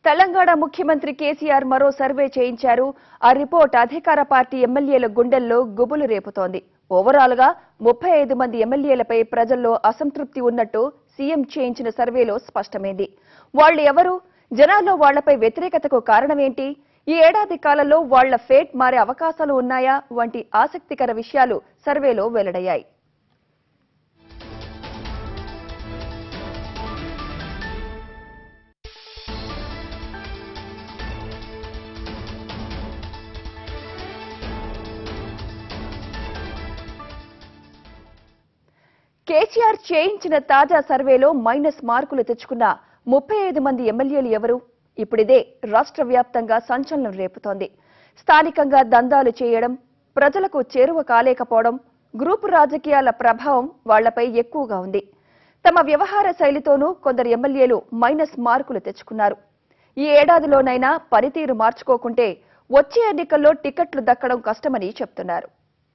తెలంగాణ ముఖ్యమంత్రి కేసీఆర్ మరో సర్వే చేయించారు ఆ రిపోర్ట్ అధికార పార్టీ ఎమ్మెల్యేల గుండెల్లో గుబులు రేపుతోంది ఓవరాల్ గా ముప్పై ఐదు మంది ఎమ్మెల్యేలపై ప్రజల్లో అసంతృప్తి ఉన్నట్టు సీఎం చేయించిన సర్వేలో స్పష్టమైంది వాళ్ళు ఎవరు జనాల్లో వాళ్లపై వ్యతిరేకతకు కారణమేంటి ఈ ఏడాది కాలంలో వాళ్ల ఫేట్ మారే అవకాశాలు ఉన్నాయా వంటి ఆసక్తికర విషయాలు సర్వేలో వెల్లడయ్యాయి కేసీఆర్ చేయించిన తాజా సర్వేలో మైనస్ మార్కులు తెచ్చుకున్న ముప్పై ఐదు మంది ఎమ్మెల్యేలు ఎవరు ఇప్పుడిదే రాష్ట్ర వ్యాప్తంగా సంచలనం రేపుతోంది స్థానికంగా దందాలు చేయడం ప్రజలకు చేరువ కాలేకపోవడం గ్రూపు రాజకీయాల ప్రభావం వాళ్లపై ఎక్కువగా ఉంది తమ వ్యవహార శైలితోనూ కొందరు ఎమ్మెల్యేలు మైనస్ మార్కులు తెచ్చుకున్నారు ఈ ఏడాదిలోనైనా పనితీరు మార్చుకోకుంటే వచ్చే ఎన్నికల్లో టికెట్లు దక్కడం కష్టమని చెప్తున్నారు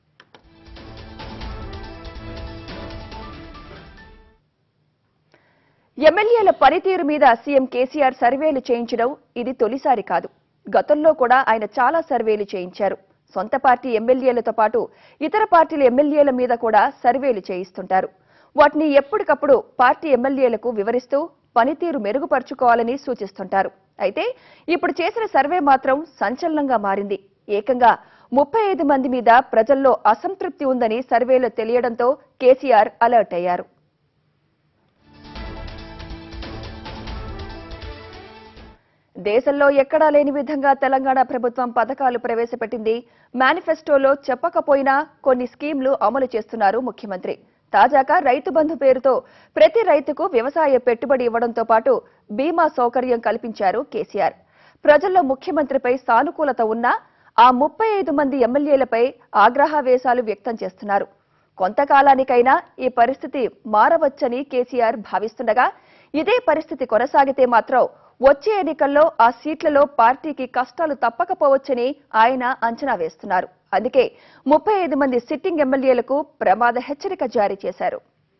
ఎమ్మెల్యేల పనితీరు మీద సీఎం కేసీఆర్ సర్వేలు చేయించడం ఇది తొలిసారి కాదు గతంలో కూడా ఆయన చాలా సర్వేలు చేయించారు సొంత పార్టీ ఎమ్మెల్యేలతో పాటు ఇతర పార్టీల ఎమ్మెల్యేల మీద కూడా సర్వేలు చేయిస్తుంటారు వాటిని ఎప్పటికప్పుడు పార్టీ ఎమ్మెల్యేలకు వివరిస్తూ పనితీరు మెరుగుపరుచుకోవాలని సూచిస్తుంటారు అయితే ఇప్పుడు చేసిన సర్వే మాత్రం సంచలనంగా మారింది ఏకంగా ముప్పై ఐదు మంది మీద ప్రజల్లో అసంతృప్తి ఉందని సర్వేలో తెలియడంతో కేసీఆర్ అలర్ట్ అయ్యారు దేశంలో ఎక్కడా లేని విధంగా తెలంగాణ ప్రభుత్వం పథకాలు ప్రవేశపెట్టింది మేనిఫెస్టోలో చెప్పకపోయినా కొన్ని స్కీమ్లు అమలు చేస్తున్నారు ముఖ్యమంత్రి తాజాగా రైతు బంధు పేరుతో ప్రతి రైతుకు వ్యవసాయ పెట్టుబడి ఇవ్వడంతో పాటు బీమా సౌకర్యం కల్పించారు కేసీఆర్ ప్రజల్లో ముఖ్యమంత్రిపై సానుకూలత ఉన్నా ఆ ముప్పై ఐదు మంది ఎమ్మెల్యేలపై ఆగ్రహావేశాలు వ్యక్తం చేస్తున్నారు కొంతకాలానికైనా ఈ పరిస్థితి మారవచ్చని కేసీఆర్ భావిస్తుండగా ఇదే పరిస్థితి కొనసాగితే మాత్రం వచ్చే ఎన్నికల్లో ఆ సీట్లలో పార్టీకి కష్టాలు తప్పకపోవచ్చని ఆయన అంచనా వేస్తున్నారు అందుకే ముప్పై ఐదు మంది సిట్టింగ్ ఎమ్మెల్యేలకు ప్రమాద హెచ్చరిక జారీ చేశారు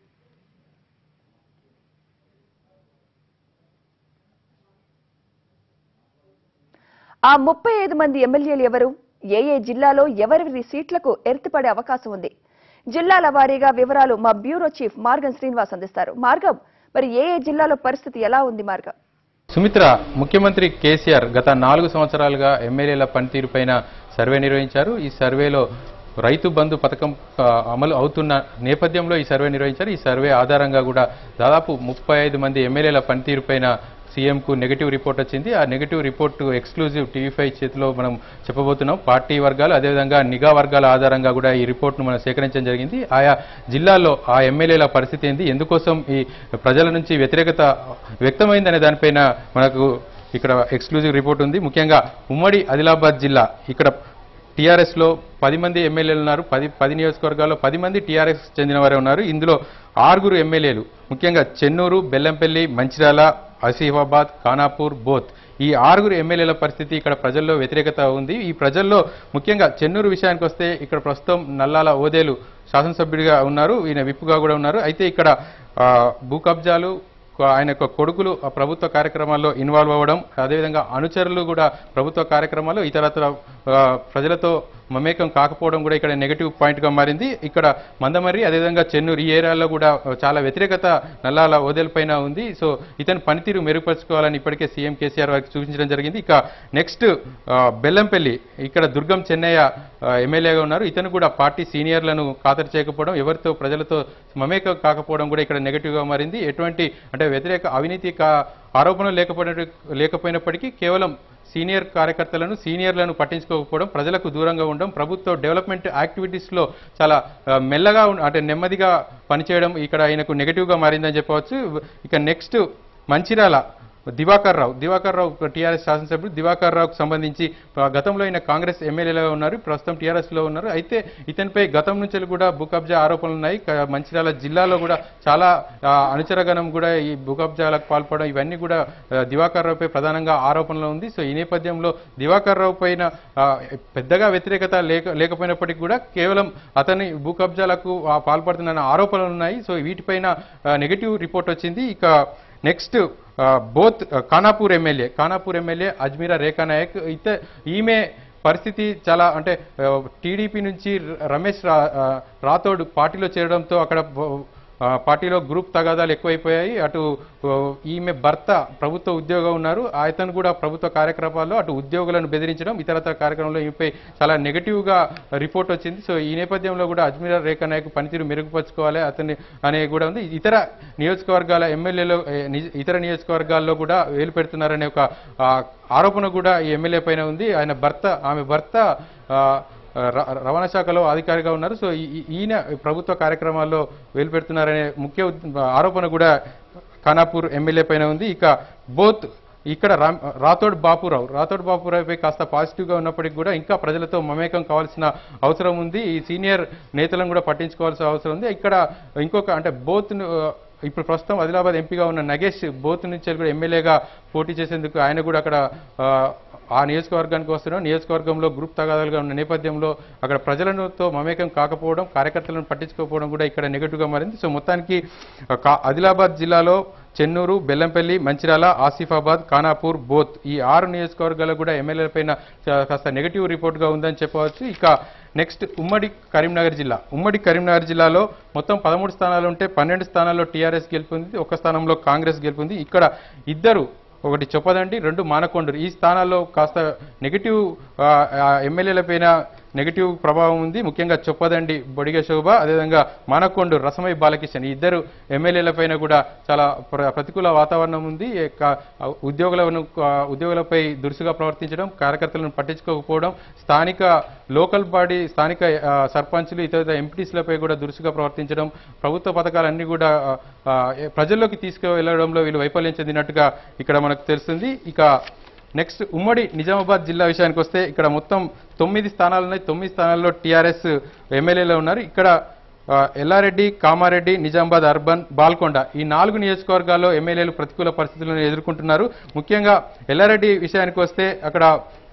ఆ ముప్పై ఐదు మంది ఎమ్మెల్యేలు ఎవరు ఏ ఏ జిల్లాలో ఎవరెవరి సీట్లకు ఎర్తిపడే అవకాశం ఉంది జిల్లాల వారీగా వివరాలు మా బ్యూరో చీఫ్ మార్గం శ్రీనివాస్ అందిస్తారు మార్గం మరి ఏ ఏ జిల్లాలో పరిస్థితి ఎలా ఉంది మార్గం సుమిత్ర ముఖ్యమంత్రి కేసీఆర్ గత నాలుగు సంవత్సరాలుగా ఎమ్మెల్యేల పనితీరుపైన సర్వే నిర్వహించారు ఈ సర్వేలో రైతు బంధు పథకం ఆ, అమలు అవుతున్న నేపథ్యంలో ఈ సర్వే నిర్వహించారు ఈ సర్వే ఆధారంగా కూడా దాదాపు ముప్పై ఐదు మంది ఎమ్మెల్యేల పనితీరుపైన సీఎంకు నెగిటివ్ రిపోర్ట్ వచ్చింది ఆ negative report exclusive TV five చేతిలో మనం చెప్పబోతున్నాం పార్టీ వర్గాలు అదేవిధంగా నిఘా వర్గాల ఆధారంగా కూడా ఈ రిపోర్ట్ను మనం సేకరించడం జరిగింది ఆయా జిల్లాల్లో ఆ ఎమ్మెల్యేల పరిస్థితి ఏంది ఎందుకోసం ఈ ప్రజల నుంచి వ్యతిరేకత వ్యక్తమైందనే దానిపైన మనకు ఇక్కడ ఎక్స్క్లూజివ్ రిపోర్ట్ ఉంది ముఖ్యంగా ఉమ్మడి ఆదిలాబాద్ జిల్లా ఇక్కడ టీఆర్ఎస్ లో పది మంది ఎమ్మెల్యేలు ఉన్నారు పది పది నియోజకవర్గాల్లో పది మంది టీఆర్ఎస్ చెందిన వారే ఉన్నారు ఇందులో ఆరుగురు ఎమ్మెల్యేలు ముఖ్యంగా చెన్నూరు బెల్లంపల్లి మంచిర్యాల ఆసిఫాబాద్ ఖానాపూర్ బోత్ ఈ ఆరుగురు ఎమ్మెల్యేల పరిస్థితి ఇక్కడ ప్రజల్లో వ్యతిరేకత ఉంది ఈ ప్రజల్లో ముఖ్యంగా చెన్నూరు విషయానికి వస్తే ఇక్కడ ప్రస్తుతం నల్లాల ఓదేలు శాసనసభ్యుడిగా ఉన్నారు ఈయన విప్పుగా కూడా ఉన్నారు అయితే ఇక్కడ ఆ, భూ కబ్జాలు ఆయన యొక్క కొడుకులు ఆ ప్రభుత్వ కార్యక్రమాల్లో ఇన్వాల్వ్ అవ్వడం అదేవిధంగా అనుచరులు కూడా ప్రభుత్వ కార్యక్రమాల్లో ఇతరత్ర ఆ, ప్రజలతో మమేకం కాకపోవడం కూడా ఇక్కడ నెగటివ్ పాయింట్గా మారింది ఇక్కడ మందమర్రి అదేవిధంగా చెన్నూరు ఈ ఏరియాలో కూడా చాలా వ్యతిరేకత నల్లాల ఓదెలపైన ఉంది సో ఇతని పనితీరు మెరుగుపరుచుకోవాలని ఇప్పటికే సీఎం కేసీఆర్ వారికి సూచించడం జరిగింది ఇక నెక్స్ట్ బెల్లంపల్లి ఇక్కడ దుర్గం చెన్నయ్య ఆ, ఎమ్మెల్యేగా ఉన్నారు ఇతను కూడా పార్టీ సీనియర్లను ఖాతరు చేయకపోవడం ఎవరితో ప్రజలతో మమేకం కాకపోవడం కూడా ఇక్కడ నెగటివ్గా మారింది ఎటువంటి అంటే వ్యతిరేక అవినీతి కా- ఆరోపణలు లేకపోయిన లేకపోయినప్పటికీ కేవలం సీనియర్ కార్యకర్తలను సీనియర్లను పట్టించుకోకపోవడం ప్రజలకు దూరంగా ఉండడం ప్రభుత్వ డెవలప్మెంట్ యాక్టివిటీస్లో చాలా ఆ, మెల్లగా ఉన్- అంటే నెమ్మదిగా పనిచేయడం ఇక్కడ ఆయనకు నెగటివ్గా మారిందని చెప్పవచ్చు ఇక నెక్స్ట్ మంచిర్యాల దివాకర్ రావు దివాకర్ రావు టీఆర్ఎస్ శాసనసభ్యుడు దివాకర్ రావుకు సంబంధించి ఆ, గతంలో ఆయన కాంగ్రెస్ ఎమ్మెల్యేలుగా ఉన్నారు ప్రస్తుతం టీఆర్ఎస్ లో ఉన్నారు అయితే ఇతనిపై గతం నుంచి కూడా భూ కబ్జా ఆరోపణలు ఉన్నాయి క- మంచిర్యాల జిల్లాలో కూడా చాలా ఆ, అనుచరగణం కూడా ఈ భూ కబ్జాలకు పాల్పడడం ఇవన్నీ కూడా ఆ, దివాకర్ రావుపై ప్రధానంగా ఆరోపణలు ఉంది సో ఈ నేపథ్యంలో దివాకర్ రావు పైన ఆ, పెద్దగా వ్యతిరేకత లేక లేకపోయినప్పటికీ కూడా కేవలం అతని భూ కబ్జాలకు ఆ, పాల్పడుతున్న ఆరోపణలు ఉన్నాయి సో వీటిపైన నెగటివ్ రిపోర్ట్ వచ్చింది ఇక నెక్స్ట్ ఆ, బోత్ ఆ, ఖానాపూర్ ఎమ్మెల్యే ఖానాపూర్ ఎమ్మెల్యే అజ్మీరా రేఖా నాయక్ అయితే ఈమె పరిస్థితి చాలా అంటే ఆ, టీడీపీ నుంచి ర- రమేష్ రా ఆ, రాథోడ్ పార్టీలో చేరడంతో అక్కడ బ- ఆ, పార్టీలో గ్రూప్ తగాదాలు ఎక్కువైపోయాయి అటు ఓ, ఈమె భర్త ప్రభుత్వ ఉద్యోగం ఉన్నారు ఆయతను కూడా ప్రభుత్వ కార్యక్రమాల్లో అటు ఉద్యోగులను బెదిరించడం ఇతరత్ర కార్యక్రమంలో ఈమెపై చాలా నెగటివ్గా రిపోర్ట్ వచ్చింది సో ఈ నేపథ్యంలో కూడా అజ్మీరా రేఖా నాయక్ పనితీరు మెరుగుపరచుకోవాలి అతన్ని అనే కూడా ఉంది ఇతర నియోజకవర్గాల ఎమ్మెల్యేలు ఏ, నిజ- ఇతర నియోజకవర్గాల్లో కూడా వేలు పెడుతున్నారనే ఒక ఆ, ఆరోపణ కూడా ఈ ఎమ్మెల్యే పైన ఉంది ఆయన భర్త ఆమె భర్త ఆ, ర- రవాణా శాఖలో అధికారిగా ఉన్నారు సో ఈ- ఈ- ఈయన ప్రభుత్వ కార్యక్రమాల్లో వేలు పెడుతున్నారనే ముఖ్య ఉద్- ఆరోపణ కూడా ఖానాపూర్ ఎమ్మెల్యే పైన ఉంది ఇక బోత్ ఇక్కడ రామ్ రాథోడ్ బాపురావు రాథోడ్ బాపురావుపై కాస్త పాజిటివ్గా ఉన్నప్పటికీ కూడా ఇంకా ప్రజలతో మమేకం కావాల్సిన అవసరం ఉంది ఈ సీనియర్ నేతలను కూడా పట్టించుకోవాల్సిన అవసరం ఉంది ఇక్కడ ఇంకొక అంటే బోత్ ఇప్పుడు ప్రస్తుతం ఆదిలాబాద్ ఎంపీగా ఉన్న నగేష్ బోత్ నుంచి కూడా ఎమ్మెల్యేగా పోటీ చేసేందుకు ఆయన కూడా అక్కడ ఆ, ఆ నియోజకవర్గానికి వస్తున్నాం నియోజకవర్గంలో గ్రూప్ తగాదాలుగా ఉన్న నేపథ్యంలో అక్కడ ప్రజలతో మమేకం కాకపోవడం కార్యకర్తలను పట్టించుకోకపోవడం కూడా ఇక్కడ నెగటివ్గా మారింది సో మొత్తానికి ఆ, కా- ఆదిలాబాద్ జిల్లాలో చెన్నూరు బెల్లంపల్లి మంచిర్యాల ఆసిఫాబాద్ ఖానాపూర్ బోత్ ఈ ఆరు నియోజకవర్గాలు కూడా ఎమ్మెల్యేల పైన చా- కాస్త నెగటివ్ రిపోర్ట్గా ఉందని చెప్పవచ్చు ఇక నెక్స్ట్ ఉమ్మడి కరీంనగర్ జిల్లా ఉమ్మడి కరీంనగర్ జిల్లాలో మొత్తం పదమూడు స్థానాలు ఉంటే పన్నెండు స్థానాల్లో టీఆర్ఎస్ గెలుపొంది ఒక స్థానంలో కాంగ్రెస్ గెలుపొంది ఇక్కడ ఇద్దరు ఒకటి చొప్పదండి రెండు మానకొండూరు ఈ స్థానాల్లో కాస్త నెగిటివ్ ఎమ్మెల్యేల పైన నెగిటివ్ ప్రభావం ఉంది ముఖ్యంగా చొప్పదండి బొడిగ శోభ అదేవిధంగా మానకొండు రసమై బాలకిషన్ ఈ ఇద్దరు ఎమ్మెల్యేల పైన కూడా చాలా ప్ర- ప్రతికూల వాతావరణం ఉంది ఈ యొక్క ఉద్యోగులను ఆ, ఉద్యోగులపై దురుసుగా ప్రవర్తించడం కార్యకర్తలను పట్టించుకోకపోవడం స్థానిక లోకల్ బాడీ స్థానిక ఆ, సర్పంచులు ఇతర ఎంపీటీసీలపై కూడా దురుసుగా ప్రవర్తించడం ప్రభుత్వ పథకాలన్నీ కూడా ఆ, ఆ, ప్రజల్లోకి తీసుకువెళ్లడంలో వీళ్ళు వైఫల్యం చెందినట్టుగా ఇక్కడ మనకు తెలుస్తుంది ఇక నెక్స్ట్ ఉమ్మడి నిజామాబాద్ జిల్లా విషయానికి వస్తే ఇక్కడ మొత్తం తొమ్మిది స్థానాలు ఉన్నాయి తొమ్మిది స్థానాల్లో టీఆర్ఎస్ ఎమ్మెల్యేలు ఉన్నారు ఇక్కడ ఆ, ఎల్లారెడ్డి కామారెడ్డి నిజామాబాద్ అర్బన్ బాల్కొండ ఈ నాలుగు నియోజకవర్గాల్లో ఎమ్మెల్యేలు ప్రతికూల పరిస్థితులను ఎదుర్కొంటున్నారు ముఖ్యంగా ఎల్లారెడ్డి విషయానికి వస్తే అక్కడ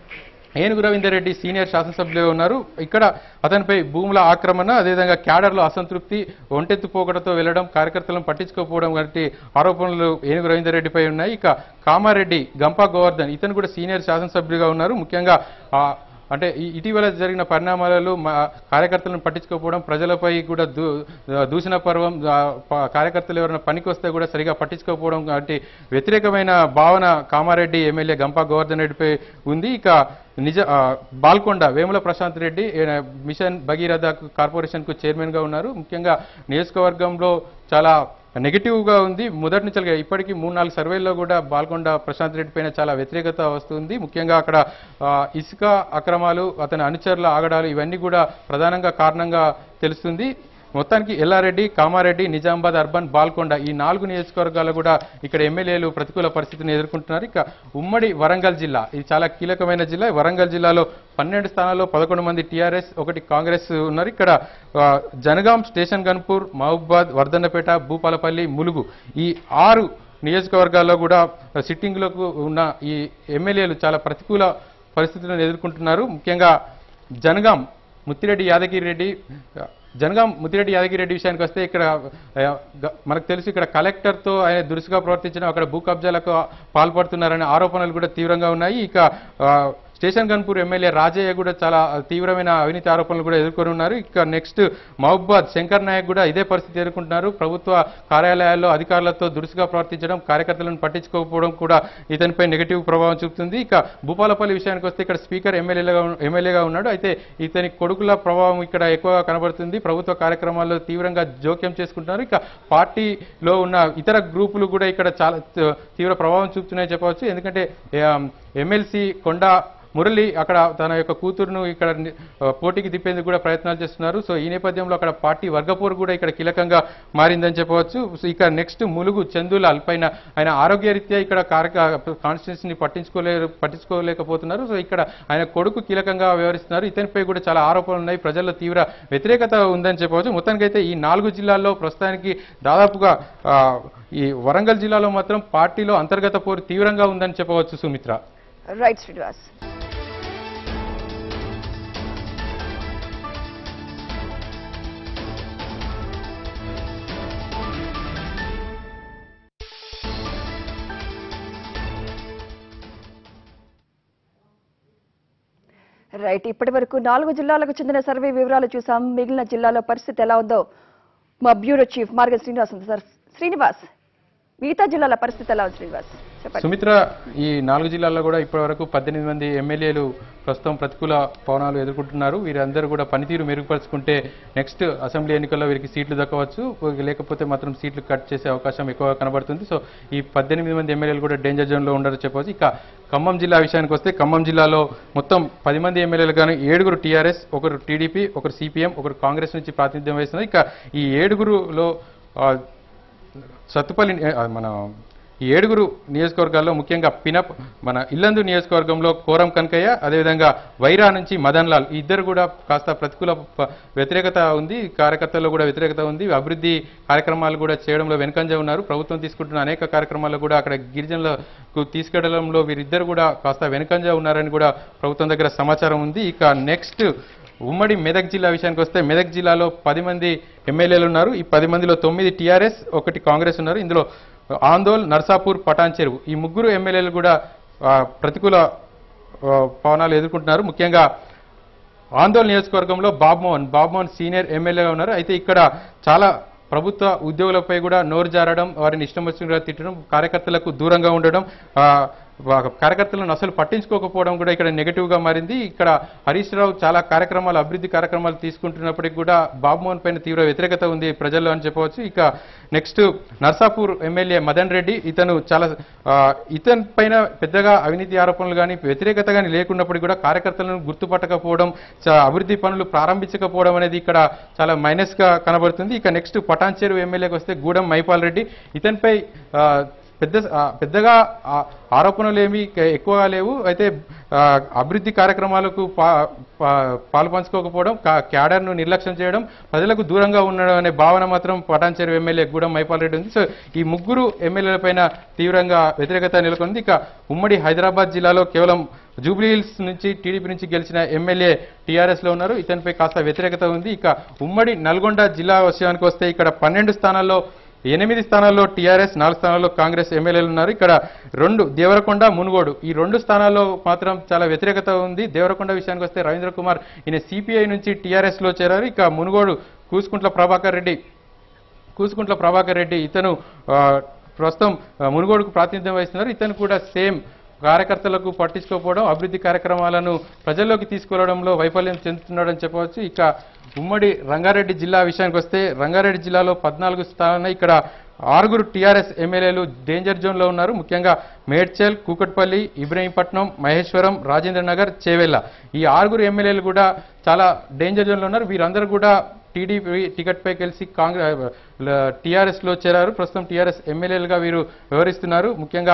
ఏనుగు రవీందర్ రెడ్డి సీనియర్ శాసనసభ్యులుగా ఉన్నారు ఇక్కడ అతనిపై భూముల ఆక్రమణ అదేవిధంగా క్యాడర్లో అసంతృప్తి ఒంటెత్తు పోకడతో వెళ్లడం కార్యకర్తలను పట్టించుకోకపోవడం వంటి ఆరోపణలు ఏనుగు రవీందర్ రెడ్డిపై ఉన్నాయి ఇక కామారెడ్డి గంపా గోవర్ధన్ ఇతను కూడా సీనియర్ శాసనసభ్యులుగా ఉన్నారు ముఖ్యంగా ఆ, అంటే ఈ- ఇటీవల జరిగిన పరిణామాలలో మా కార్యకర్తలను పట్టించుకోకపోవడం ప్రజలపై కూడా దూ దూషణ పర్వం ఆ, ప- కార్యకర్తలు ఎవరైనా పనికి వస్తే కూడా సరిగా పట్టించుకోకపోవడం వంటి వ్యతిరేకమైన భావన కామారెడ్డి ఎమ్మెల్యే గంపా గోవర్ధన్ రెడ్డిపై ఉంది ఇక నిజ ఆ, బాల్కొండ వేముల ప్రశాంత్ రెడ్డి ఈయన మిషన్ భగీరథ కార్పొరేషన్ కు చైర్మన్ గా ఉన్నారు ముఖ్యంగా నియోజకవర్గంలో చాలా నెగిటివ్ గా ఉంది మొదటి నుంచి ఇప్పటికీ మూడు నాలుగు సర్వేల్లో కూడా బాల్కొండ ప్రశాంత్ రెడ్డి పైన చాలా వ్యతిరేకత వస్తుంది ముఖ్యంగా అక్కడ ఆ, ఇసుక అక్రమాలు అతని అనుచరుల ఆగడాలు ఇవన్నీ కూడా ప్రధానంగా కారణంగా తెలుస్తుంది మొత్తానికి ఎల్లారెడ్డి కామారెడ్డి నిజామాబాద్ అర్బన్ బాల్కొండ ఈ నాలుగు నియోజకవర్గాలు కూడా ఇక్కడ ఎమ్మెల్యేలు ప్రతికూల పరిస్థితిని ఎదుర్కొంటున్నారు ఇక ఉమ్మడి వరంగల్ జిల్లా ఇది చాలా కీలకమైన జిల్లా వరంగల్ జిల్లాలో పన్నెండు స్థానాల్లో పదకొండు మంది టీఆర్ఎస్ ఒకటి కాంగ్రెస్ ఉన్నారు ఇక్కడ ఆ, జనగాం స్టేషన్ గన్పూర్ మహబూబాద్ వర్ధన్నపేట భూపాలపల్లి ములుగు ఈ ఆరు నియోజకవర్గాల్లో కూడా సిట్టింగ్లకు ఉన్న ఈ ఎమ్మెల్యేలు చాలా ప్రతికూల పరిస్థితులను ఎదుర్కొంటున్నారు ముఖ్యంగా జనగాం ముత్తిరెడ్డి యాదగిరి రెడ్డి జనగాం ముత్తిరెడ్డి యాదగిరి రెడ్డి విషయానికి వస్తే ఇక్కడ ఆ, గ- మనకు తెలుసు ఇక్కడ కలెక్టర్తో ఆయన దురుసుగా ప్రవర్తించడం అక్కడ భూ కబ్జాలకు పాల్పడుతున్నారనే ఆరోపణలు కూడా తీవ్రంగా ఉన్నాయి ఇక ఆ, స్టేషన్ గన్పూర్ ఎమ్మెల్యే రాజయ్య కూడా చాలా తీవ్రమైన అవినీతి ఆరోపణలు కూడా ఎదుర్కొని ఉన్నారు ఇక నెక్స్ట్ మహబాద్ శంకర్ నాయక్ కూడా ఇదే పరిస్థితి ఎదుర్కొంటున్నారు ప్రభుత్వ కార్యాలయాల్లో అధికారులతో దురుసుగా ప్రవర్తించడం కార్యకర్తలను పట్టించుకోకపోవడం కూడా ఇతనిపై నెగిటివ్ ప్రభావం చూపుతుంది ఇక భూపాలపల్లి విషయానికి వస్తే ఇక్కడ స్పీకర్ ఎమ్మెల్యేగా ఎమ్మెల్యేగా ఉన్నాడు అయితే ఇతని కొడుకుల ప్రభావం ఇక్కడ ఎక్కువగా కనబడుతుంది ప్రభుత్వ కార్యక్రమాల్లో తీవ్రంగా జోక్యం చేసుకుంటున్నారు ఇక పార్టీలో ఉన్న ఇతర గ్రూపులు కూడా ఇక్కడ చాలా తీ- తీవ్ర ప్రభావం చూపుతున్నాయని చెప్పవచ్చు ఎందుకంటే ఎమ్మెల్సీ కొండ మురళి అక్కడ తన యొక్క కూతురును ఇక్కడ ని- ఆ, పోటీకి తిప్పేందుకు కూడా ప్రయత్నాలు చేస్తున్నారు సో ఈ నేపథ్యంలో అక్కడ పార్టీ వర్గపోరు కూడా ఇక్కడ కీలకంగా మారిందని చెప్పవచ్చు సో ఇక నెక్స్ట్ ములుగు చందులాల్ పైన ఆయన ఆరోగ్యరీత్యా ఇక్కడ కాన్స్టిట్యూన్సీని పట్టించుకోలే పట్టించుకోలేకపోతున్నారు సో ఇక్కడ ఆయన కొడుకు కీలకంగా వ్యవహరిస్తున్నారు ఇతనిపై కూడా చాలా ఆరోపణలు ఉన్నాయి ప్రజల్లో తీవ్ర వ్యతిరేకత ఉందని చెప్పవచ్చు మొత్తానికైతే ఈ నాలుగు జిల్లాల్లో ప్రస్తుతానికి దాదాపుగా ఆ, ఈ వరంగల్ జిల్లాలో మాత్రం పార్టీలో అంతర్గత పోరు తీవ్రంగా ఉందని చెప్పవచ్చు సుమిత్ర రైట్ శ్రీనివాస్ రైట్ ఇప్పటి వరకు నాలుగు జిల్లాలకు చెందిన సర్వే వివరాలు చూసాం మిగిలిన జిల్లాలో పరిస్థితి ఎలా ఉందో మా బ్యూరో చీఫ్ మార్గన్ శ్రీనివాస్ ఉంది సార్ శ్రీనివాస్ మిగతా జిల్లాల పరిస్థితి ఎలా ఉంది శ్రీనివాస్ చెప్పండి సుమిత్ర ఈ నాలుగు జిల్లాల్లో కూడా ఇప్పటి వరకు పద్దెనిమిది మంది ఎమ్మెల్యేలు ప్రస్తుతం ప్రతికూల పవనాలు ఎదుర్కొంటున్నారు వీరందరూ కూడా పనితీరు మెరుగుపరుచుకుంటే నెక్స్ట్ అసెంబ్లీ ఎన్నికల్లో వీరికి సీట్లు దక్కవచ్చు లేకపోతే మాత్రం సీట్లు కట్ చేసే అవకాశం ఎక్కువగా కనబడుతుంది సో ఈ పద్దెనిమిది మంది ఎమ్మెల్యేలు కూడా డేంజర్ జోన్లో ఉండరు చెప్పవచ్చు ఇక ఖమ్మం జిల్లా విషయానికి వస్తే ఖమ్మం జిల్లాలో మొత్తం పది మంది ఎమ్మెల్యేలు కానీ ఏడుగురు టీఆర్ఎస్ ఒకరు టీడీపీ ఒకరు సిపిఎం ఒకరు కాంగ్రెస్ నుంచి ప్రాతినిధ్యం వహిస్తున్నారు ఇక ఈ ఏడుగురులో ఆ, సత్తుపల్లి ని- ఆ, మన ఈ ఏడుగురు నియోజకవర్గాల్లో ముఖ్యంగా పినప్ మన ఇల్లందు నియోజకవర్గంలో కోరం కనకయ్య అదేవిధంగా వైరా నుంచి మదన్ లాల్ ఈ ఇద్దరు కూడా కాస్త ప్రతికూల ప- వ్యతిరేకత ఉంది కార్యకర్తల్లో కూడా వ్యతిరేకత ఉంది అభివృద్ధి కార్యక్రమాలు కూడా చేయడంలో వెనుకంజ ఉన్నారు ప్రభుత్వం తీసుకుంటున్న అనేక కార్యక్రమాలు కూడా అక్కడ గిరిజనులకు తీసుకెళ్లడంలో వీరిద్దరు కూడా కాస్త వెనుకంజ ఉన్నారని కూడా ప్రభుత్వం దగ్గర సమాచారం ఉంది ఇక నెక్స్ట్ ఉమ్మడి మెదక్ జిల్లా విషయానికి వస్తే మెదక్ జిల్లాలో పది మంది ఎమ్మెల్యేలు ఉన్నారు ఈ పది మందిలో తొమ్మిది టీఆర్ఎస్ ఒకటి కాంగ్రెస్ ఉన్నారు ఇందులో ఆందోల్ నర్సాపూర్ పటాన్ చెరువు ఈ ముగ్గురు ఎమ్మెల్యేలు కూడా ఆ, ప్రతికూల ఆ, పవనాలు ఎదుర్కొంటున్నారు ముఖ్యంగా ఆందోళన నియోజకవర్గంలో బాబ్మోహన్ బాబ్మోహన్ సీనియర్ ఎమ్మెల్యేగా ఉన్నారు అయితే ఇక్కడ చాలా ప్రభుత్వ ఉద్యోగులపై కూడా నోరు జారడం వారిని ఇష్టం వచ్చినట్టుగా తిట్టడం కార్యకర్తలకు దూరంగా ఉండడం ఆ, వా- కార్యకర్తలను అసలు పట్టించుకోకపోవడం కూడా ఇక్కడ నెగటివ్ గా మారింది ఇక్కడ హరీష్ రావు చాలా కార్యక్రమాలు అభివృద్ధి కార్యక్రమాలు తీసుకుంటున్నప్పటికీ కూడా బాబుమోహన్ పైన తీవ్ర వ్యతిరేకత ఉంది ప్రజల్లో అని చెప్పవచ్చు ఇక నెక్స్ట్ నర్సాపూర్ ఎమ్మెల్యే మదన్ రెడ్డి ఇతను చాలా ఆ, ఇతని పైన పెద్దగా అవినీతి ఆరోపణలు కానీ వ్యతిరేకత కానీ లేకున్నప్పటికీ కూడా కార్యకర్తలను గుర్తుపట్టకపోవడం చా- అభివృద్ధి పనులు ప్రారంభించకపోవడం అనేది ఇక్కడ చాలా మైనస్ గా కనబడుతుంది ఇక నెక్స్ట్ పటాన్చేరు ఎమ్మెల్యేకి వస్తే గూడెం మైపాల్ రెడ్డి ఇతనిపై ఆ, పెద్ద ఆ, పెద్దగా ఆ, ఆరోపణలు ఏమీ క- ఎక్కువగా లేవు అయితే ఆ, అభివృద్ధి కార్యక్రమాలకు పా పా- పాలు పంచుకోకపోవడం కా- క్యాడర్ను నిర్లక్ష్యం చేయడం ప్రజలకు దూరంగా ఉండడం అనే భావన మాత్రం పటాన్చేరు ఎమ్మెల్యే గూడెం మైపాల్ రెడ్డి ఉంది సో ఈ ముగ్గురు ఎమ్మెల్యేలపైన తీవ్రంగా వ్యతిరేకత నెలకొంది ఇక ఉమ్మడి హైదరాబాద్ జిల్లాలో కేవలం జూబ్లీ హిల్స్ నుంచి టీడీపీ నుంచి గెలిచిన ఎమ్మెల్యే టీఆర్ఎస్ లో ఉన్నారు ఇతనిపై కాస్త వ్యతిరేకత ఉంది ఇక ఉమ్మడి నల్గొండ జిల్లా విషయానికి వస్తే ఇక్కడ పన్నెండు స్థానాల్లో ఎనిమిది స్థానాల్లో టీఆర్ఎస్ నాలుగు స్థానాల్లో కాంగ్రెస్ ఎమ్మెల్యేలు ఉన్నారు ఇక్కడ రెండు దేవరకొండ మునుగోడు ఈ రెండు స్థానాల్లో మాత్రం చాలా వ్యతిరేకత ఉంది దేవరకొండ విషయానికి వస్తే రవీంద్ర కుమార్ ఈయన సిపిఐ నుంచి టీఆర్ఎస్ లో చేరారు ఇక మునుగోడు కూసుకుంట్ల ప్రభాకర్ రెడ్డి కూసుకుంట్ల ప్రభాకర్ రెడ్డి ఇతను ఆ, ప్రస్తుతం ఆ, మునుగోడుకు ప్రాతినిధ్యం వహిస్తున్నారు ఇతను కూడా సేమ్ కార్యకర్తలకు పట్టించుకోకపోవడం అభివృద్ధి కార్యక్రమాలను ప్రజల్లోకి తీసుకురావడంలో వైఫల్యం చెందుతున్నాడని చెప్పవచ్చు ఇక ఉమ్మడి రంగారెడ్డి జిల్లా విషయానికి వస్తే రంగారెడ్డి జిల్లాలో పద్నాలుగు స్థానాలు ఇక్కడ ఆరుగురు టీఆర్ఎస్ ఎమ్మెల్యేలు డేంజర్ జోన్లో ఉన్నారు ముఖ్యంగా మేడ్చల్ కూకట్పల్లి ఇబ్రహీంపట్నం మహేశ్వరం రాజేంద్ర నగర్ చేవెళ్ళ ఈ ఆరుగురు ఎమ్మెల్యేలు కూడా చాలా డేంజర్ జోన్లో ఉన్నారు వీరందరూ కూడా టీడీపీ టికెట్ పై కలిసి కాంగ్రెస్ టీఆర్ఎస్ లో చేరారు ప్రస్తుతం టీఆర్ఎస్ ఎమ్మెల్యేలుగా వీరు వ్యవహరిస్తున్నారు ముఖ్యంగా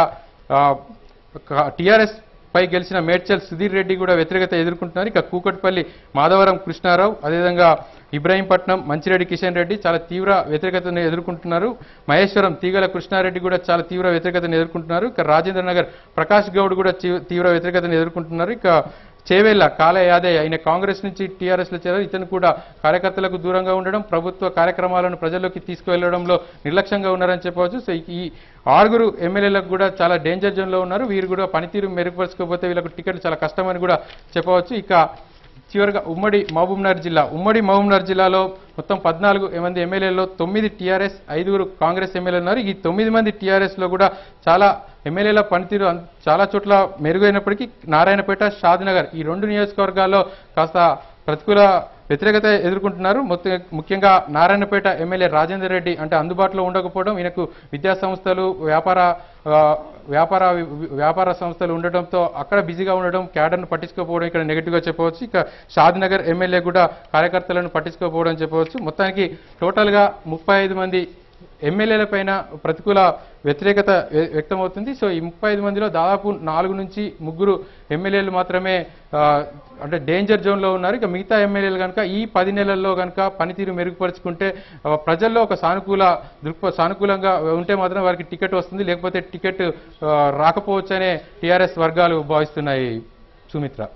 టీఆర్ఎస్ పై గెలిచిన మేడ్చల్ సుధీర్ రెడ్డి కూడా వ్యతిరేకత ఎదుర్కొంటున్నారు ఇక కూకట్పల్లి మాధవరం కృష్ణారావు అదేవిధంగా ఇబ్రాహీంపట్నం మంచిరెడ్డి కిషన్ రెడ్డి చాలా తీవ్ర వ్యతిరేకతను ఎదుర్కొంటున్నారు మహేశ్వరం తీగల కృష్ణారెడ్డి కూడా చాలా తీవ్ర వ్యతిరేకతను ఎదుర్కొంటున్నారు ఇక రాజేంద్ర నగర్ ప్రకాష్ గౌడ్ కూడా తీ- తీవ్ర వ్యతిరేకతను ఎదుర్కొంటున్నారు ఇక చేవేళ్ల కాల యాదయ్య ఆయన కాంగ్రెస్ నుంచి టీఆర్ఎస్ లో చేరారు ఇతను కూడా కార్యకర్తలకు దూరంగా ఉండడం ప్రభుత్వ కార్యక్రమాలను ప్రజల్లోకి తీసుకువెళ్లడంలో నిర్లక్ష్యంగా ఉన్నారని చెప్పవచ్చు సో ఈ ఆరుగురు ఎమ్మెల్యేలకు కూడా చాలా డేంజర్ జోన్ లో ఉన్నారు వీరు కూడా పనితీరు మెరుగుపరచుకోకపోతే వీళ్ళకు టికెట్ చాలా కష్టమని కూడా చెప్పవచ్చు ఇక చివరిగా ఉమ్మడి మహబూబ్నగర్ జిల్లా ఉమ్మడి మహబూబ్నగర్ జిల్లాలో మొత్తం పద్నాలుగు మంది ఎమ్మెల్యేల్లో తొమ్మిది టీఆర్ఎస్ ఐదుగురు కాంగ్రెస్ ఎమ్మెల్యేలు ఉన్నారు ఈ తొమ్మిది మంది టీఆర్ఎస్ లో కూడా చాలా ఎమ్మెల్యేల పనితీరు అన్- చాలా చోట్ల మెరుగైనప్పటికీ నారాయణపేట షాద్నగర్ ఈ రెండు నియోజకవర్గాల్లో కాస్త ప్రతికూల వ్యతిరేకత ఎదుర్కొంటున్నారు మొత్తం ముఖ్యంగా నారాయణపేట ఎమ్మెల్యే రాజేందర్ రెడ్డి అంటే అందుబాటులో ఉండకపోవడం ఈయనకు విద్యా సంస్థలు వ్యాపార ఆ, వ్యాపార వ్యాపార సంస్థలు ఉండడంతో అక్కడ బిజీగా ఉండడం క్యాడర్ను పట్టించుకోకపోవడం ఇక్కడ నెగిటివ్గా చెప్పవచ్చు ఇక షాద్నగర్ ఎమ్మెల్యే కూడా కార్యకర్తలను పట్టించుకోకపోవడం చెప్పవచ్చు మొత్తానికి టోటల్గా ముప్పై ఐదు మంది ఎమ్మెల్యేల పైన ప్రతికూల వ్యతిరేకత వ్య- వ్యక్తమవుతుంది సో ఈ ముప్పై ఐదు మందిలో దాదాపు నాలుగు నుంచి ముగ్గురు ఎమ్మెల్యేలు మాత్రమే ఆ, అంటే డేంజర్ జోన్లో ఉన్నారు ఇక మిగతా ఎమ్మెల్యేలు కనుక ఈ పది నెలల్లో కనుక పనితీరు మెరుగుపరుచుకుంటే ఆ, ప్రజల్లో ఒక సానుకూల దృక్ప సానుకూలంగా ఉంటే మాత్రం వారికి టికెట్ వస్తుంది లేకపోతే టికెట్ ఆ, రాకపోవచ్చనే టీఆర్ఎస్ వర్గాలు భావిస్తున్నాయి సుమిత్ర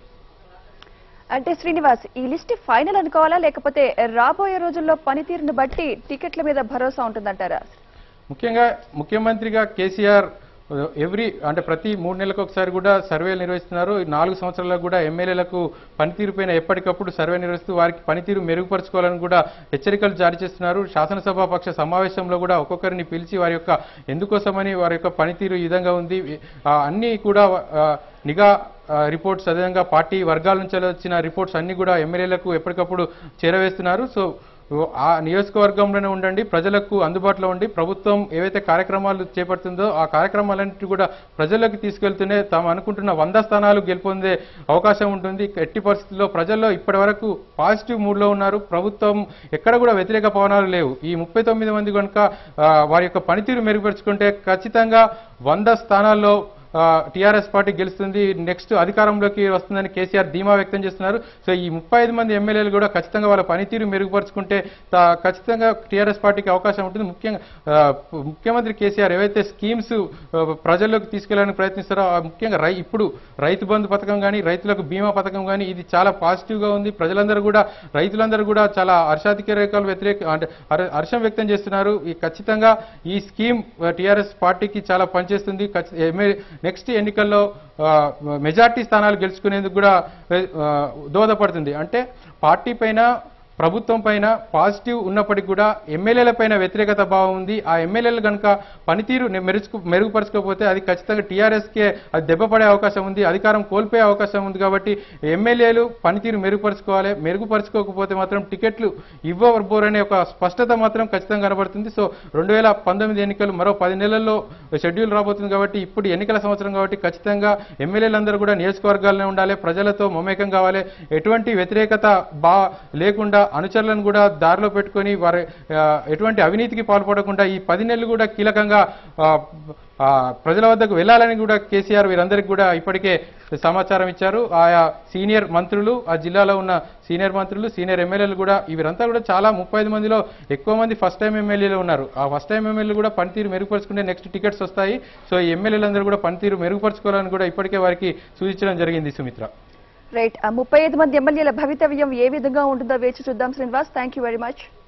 అంటే శ్రీనివాస్ ఈ లిస్ట్ ఫైనల్ అనుకోవాలా లేకపోతే రాబోయే రోజుల్లో పనితీరును బట్టి టికెట్ల మీద భరోసా ఉంటుందంటారా ముఖ్యంగా ముఖ్యమంత్రిగా కేసీఆర్ ఎవ్రీ అంటే ప్రతి మూడు నెలలకు ఒకసారి కూడా సర్వేలు నిర్వహిస్తున్నారు ఈ నాలుగు సంవత్సరాలకు కూడా ఎమ్మెల్యేలకు పనితీరు పైన ఎప్పటికప్పుడు సర్వే నిర్వహిస్తూ వారికి పనితీరు మెరుగుపరచుకోవాలని కూడా హెచ్చరికలు జారీ చేస్తున్నారు శాసనసభ పక్ష సమావేశంలో కూడా ఒక్కొక్కరిని పిలిచి వారి యొక్క ఎందుకోసమని వారి యొక్క పనితీరు ఈ విధంగా ఉంది ఆ, అన్నీ కూడా ఆ, నిఘా ఆ, రిపోర్ట్స్ అదేవిధంగా పార్టీ వర్గాల నుంచి వచ్చిన రిపోర్ట్స్ అన్ని కూడా ఎమ్మెల్యేలకు ఎప్పటికప్పుడు చేరవేస్తున్నారు సో ఆ నియోజకవర్గంలోనే ఉండండి ప్రజలకు అందుబాటులో ఉండి ప్రభుత్వం ఏవైతే కార్యక్రమాలు చేపడుతుందో ఆ కార్యక్రమాలన్నిటి కూడా ప్రజల్లోకి తీసుకెళ్తూనే తాము అనుకుంటున్న వంద స్థానాలు గెలుపొందే అవకాశం ఉంటుంది ఎట్టి పరిస్థితుల్లో ప్రజల్లో ఇప్పటి వరకు పాజిటివ్ మూడ్లో ఉన్నారు ప్రభుత్వం ఎక్కడ కూడా వ్యతిరేక పవనాలు లేవు ఈ ముప్పై తొమ్మిది మంది కనుక ఆ, వారి యొక్క పనితీరు మెరుగుపరుచుకుంటే ఖచ్చితంగా వంద స్థానాల్లో టీఆర్ఎస్ పార్టీ గెలుస్తుంది నెక్స్ట్ అధికారంలోకి వస్తుందని కేసీఆర్ ధీమా వ్యక్తం చేస్తున్నారు సో ఈ ముప్పై ఐదు మంది ఎమ్మెల్యేలు కూడా ఖచ్చితంగా వాళ్ళ పనితీరు మెరుగుపరుచుకుంటే తా- ఖచ్చితంగా టీఆర్ఎస్ పార్టీకి అవకాశం ఉంటుంది ముఖ్యంగా ఆ, ముఖ్యమంత్రి కేసీఆర్ ఏవైతే స్కీమ్స్ ప్రజల్లోకి తీసుకెళ్లడానికి ప్రయత్నిస్తారో ఆ ముఖ్యంగా రై ఇప్పుడు రైతు బంధు పథకం కానీ రైతులకు బీమా పథకం కానీ ఇది చాలా పాజిటివ్ గా ఉంది ప్రజలందరూ కూడా రైతులందరూ కూడా చాలా హర్షాధికారికాలు వ్యతిరేక అంటే హర- హర్షం వ్యక్తం చేస్తున్నారు ఈ ఖచ్చితంగా ఈ స్కీమ్ టీఆర్ఎస్ పార్టీకి చాలా పనిచేస్తుంది ఖచ్చి- ఎమ్మె- నెక్స్ట్ ఎన్నికల్లో ఆ, మెజార్టీ స్థానాలు గెలుచుకునేందుకు కూడా ఆ, దోహదపడుతుంది అంటే పార్టీ పైన ప్రభుత్వం పైన పాజిటివ్ ఉన్నప్పటికీ కూడా ఎమ్మెల్యేల పైన వ్యతిరేకత భావం ఉంది ఆ ఎమ్మెల్యేలు కనుక పనితీరు ని- మెరుచుకు మెరుగుపరచకపోతే అది ఖచ్చితంగా టీఆర్ఎస్కే అది దెబ్బపడే అవకాశం ఉంది అధికారం కోల్పోయే అవకాశం ఉంది కాబట్టి ఎమ్మెల్యేలు పనితీరు మెరుగుపరచుకోవాలి మెరుగుపరచుకోకపోతే మాత్రం టికెట్లు ఇవ్వబోరనే ఒక స్పష్టత మాత్రం ఖచ్చితంగా కనబడుతుంది సో రెండు వేల పంతొమ్మిది ఎన్నికలు మరో పది నెలల్లో షెడ్యూల్ రాబోతుంది కాబట్టి ఇప్పుడు ఎన్నికల సంవత్సరం కాబట్టి ఖచ్చితంగా ఎమ్మెల్యేలందరూ కూడా నియోజకవర్గాల్లోనే ఉండాలి ప్రజలతో మమేకం కావాలి ఎటువంటి వ్యతిరేకత బా లేకుండా అనుచరులను కూడా దారిలో పెట్టుకొని వారి ఆ, ఎటువంటి అవినీతికి పాల్పడకుండా ఈ పది నెలలు కూడా కీలకంగా ఆ, ఆ, ప్రజల వద్దకు వెళ్ళాలని కూడా కేసీఆర్ వీరందరికీ కూడా ఇప్పటికే సమాచారం ఇచ్చారు ఆయా సీనియర్ మంత్రులు ఆ జిల్లాలో ఉన్న సీనియర్ మంత్రులు సీనియర్ ఎమ్మెల్యేలు కూడా వీరంతా కూడా చాలా ముప్పై ఐదు మందిలో ఎక్కువ మంది ఫస్ట్ టైం ఎమ్మెల్యేలు ఉన్నారు ఆ ఫస్ట్ టైం ఎమ్మెల్యేలు కూడా పనితీరు మెరుగుపరుచుకుంటే నెక్స్ట్ టికెట్స్ వస్తాయి సో ఈ ఎమ్మెల్యేలందరూ కూడా పనితీరు మెరుగుపరచుకోవాలని కూడా ఇప్పటికే వారికి సూచించడం జరిగింది సుమిత్ర రైట్ ఆ ముప్పై ఐదు మంది ఎమ్మెల్యేల భవితవ్యం ఏ విధంగా ఉంటుందో వేచి చూద్దాం Srinivas thank you very much